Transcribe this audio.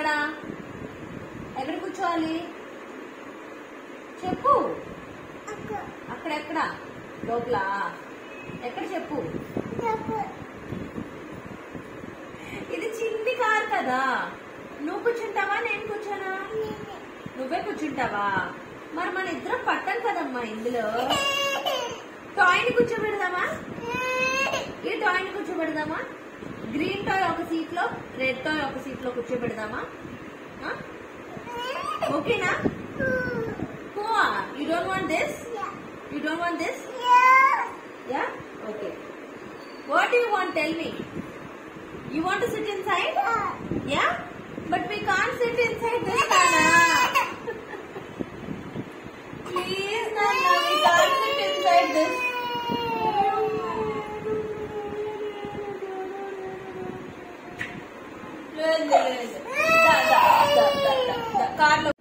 ఎక్కడ కూర్చోవాలి చెప్పు అక్కడెక్కడ లోపల ఎక్కడ చెప్పు ఇది చిన్ని కార్ కదా నువ్వు కూర్చుంటావా నేను కూర్చోనా నువ్వే కూర్చుంటావా మరి మన ఇద్దరం పట్టం కదమ్మా ఇందులో టాయ్ ని కూర్చోబెడదామా ఈ టాయ్ ని కూర్చోబెడదామా గ్రీన్ టాయ్ ఒక సీట్ లో రెడ్ టాయ్ ఒక సీట్ లో కూర్చోబెడదామా ఆ? ఓకేనా you don't want this you don't want this yeah okay what you want tell me you want to sit inside yeah but we can't sit inside this నానా please నాన్న we can't sit inside this కార్లో